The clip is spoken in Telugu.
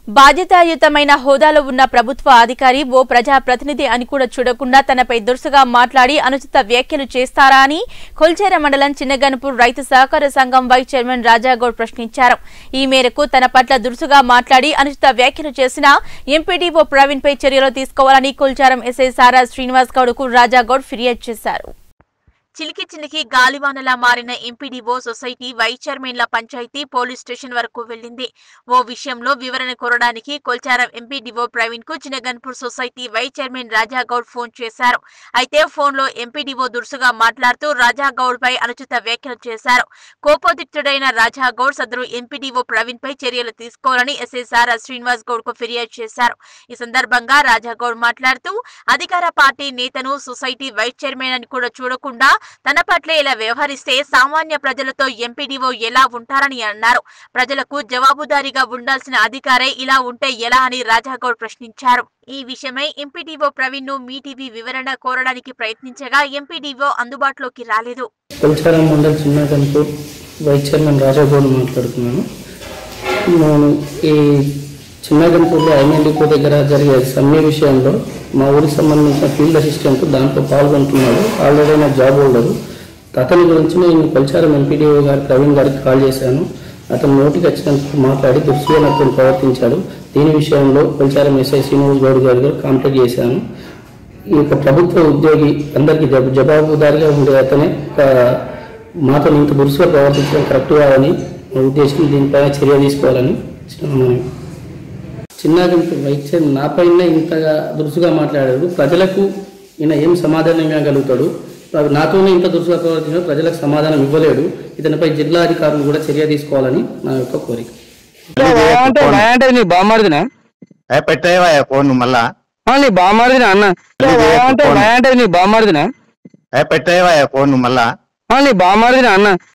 బాధ్యతాయుతమైన హోదాలో ఉన్న ప్రభుత్వ అధికారి ఓ ప్రజా ప్రతినిధి అని కూడా చూడకుండా తనపై దురుసుగా మాట్లాడి అనుచిత వ్యాఖ్యలు చేస్తారా అని కొల్చేర మండలం చిన్నగన్పూర్ రైతు సహకార సంఘం వైస్ చైర్మన్ రాజాగౌడ్ ప్రశ్నించారు ఈ మేరకు తన పట్ల దురుసుగా మాట్లాడి అనుచిత వ్యాఖ్యలు చేసిన ఎంపీడీఓ ప్రవీణ్ పై చర్యలు తీసుకోవాలని కొల్చారం ఎస్ఐ సారా శ్రీనివాస్ గౌడ్ కు రాజాగౌడ్ ఫిర్యాదు చేశారు చిలికి చిలికి గాలివానలా మారిన ఎంపీడీఓ సొసైటీ వైస్ చైర్మన్ల పంచాయతీ పోలీస్ స్టేషన్ వరకు వెళ్లింది ఓ విషయంలో వివరణ కోరడానికి కొల్చారం ఎంపీడీఓ ప్రవీణ్ కు Chinaganpur society vice chairman Rajagoud phone చేశారు అయితే ఫోన్ లో ఎంపీడీఓ దురుసుగా మాట్లాడుతూ రాజాగౌడ్ పై అనుచిత వ్యాఖ్యలు చేశారు కోపోద్రిక్తుడైన రాజాగౌడ్ సదరు ఎంపీడీఓ ప్రవీణ్ పై చర్యలు తీసుకోవాలని ఎస్ఐ సారా శ్రీనివాస్ గౌడ్ కు ఫిర్యాదు చేశారు ఈ సందర్భంగా రాజాగౌడ్ మాట్లాడుతూ అధికార పార్టీ నేతను సొసైటీ వైస్ చైర్మన్ అని కూడా చూడకుండా తన పట్ల ఇలా వ్యవహరిస్తే సామాన్య ప్రజలతో ఎంపీడీఓ ఎలా ఉంటారని అన్నారు ప్రజలకు జవాబుదారీగా ఉండాల్సిన అధికారే ఇలా ఉంటే ఎలా అని రాజాగౌడ్ ప్రశ్నించారు ఈ విషయమై ఎంపీడీఓ ప్రవీణ్ ను మీ టీవీ వివరణ కోరడానికి ప్రయత్నించగా ఎంపీడీఓ అందుబాటులోకి రాలేదు కొల్చారం మండల్ చిన్న కనుపూర్ వైస్ చైర్మన్ రాజాగౌడ్ మాట్లాడుతున్నాను నేను ఈ చిన్న గన్పూర్లో ఐఎన్ఎల్డిపో దగ్గర జరిగే సమ్మె విషయంలో మా ఊరికి సంబంధించిన ఫీల్డ్ అసిస్టెంట్ దాంట్లో పాల్గొంటున్నాడు ఆల్రెడీ నా జాబ్ హోల్డరు అతని గురించి నేను కొల్చారం ఎంపీడీఓ గారు ప్రవీణ్ గారికి కాల్ చేశాను అతను నోటికి వచ్చినందుకు మాట్లాడి దుర్సుగా నాకు ప్రవర్తించాడు దీని విషయంలో కొల్చారం ఎస్ఐ శ్రీనివాస్ గౌడ్ గారి దగ్గర కాంటాక్ట్ చేశాను ఈ యొక్క ప్రభుత్వ ఉద్యోగి అందరికీ జబ- జవాబుదారీగా ఉండే అతనే ఒక మాతో ఇంత దురుసుగా ప్రవర్తించడం కరెక్ట్ కాదని నా ఉద్దేశం దీనిపైన చర్య తీసుకోవాలని మనం చిన్నగంటి వైద్యం నాపైన ఇంతగా దురుసుగా మాట్లాడాడు ప్రజలకు ఈయన ఏం సమాధానం ఇవ్వగలుగుతాడు నాతోనే ఇంత దురుసుగా ప్రవర్తించిన ప్రజలకు సమాధానం ఇవ్వలేడు ఇతనిపై జిల్లా అధికారులు కూడా చర్య తీసుకోవాలని నా యొక్క కోరిక అంటే అంటే నీ బామ్మడిదినా ఏ పెట్టేవా ఫోన్ మళ్ళా ఆ, నీ బామ్మడిదినా అన్న అంటే అంటే నీ బామ్మడిదినా ఏ పెట్టేవా ఫోన్ మళ్ళా ఆ, నీ బామ్మడిదినా అన్న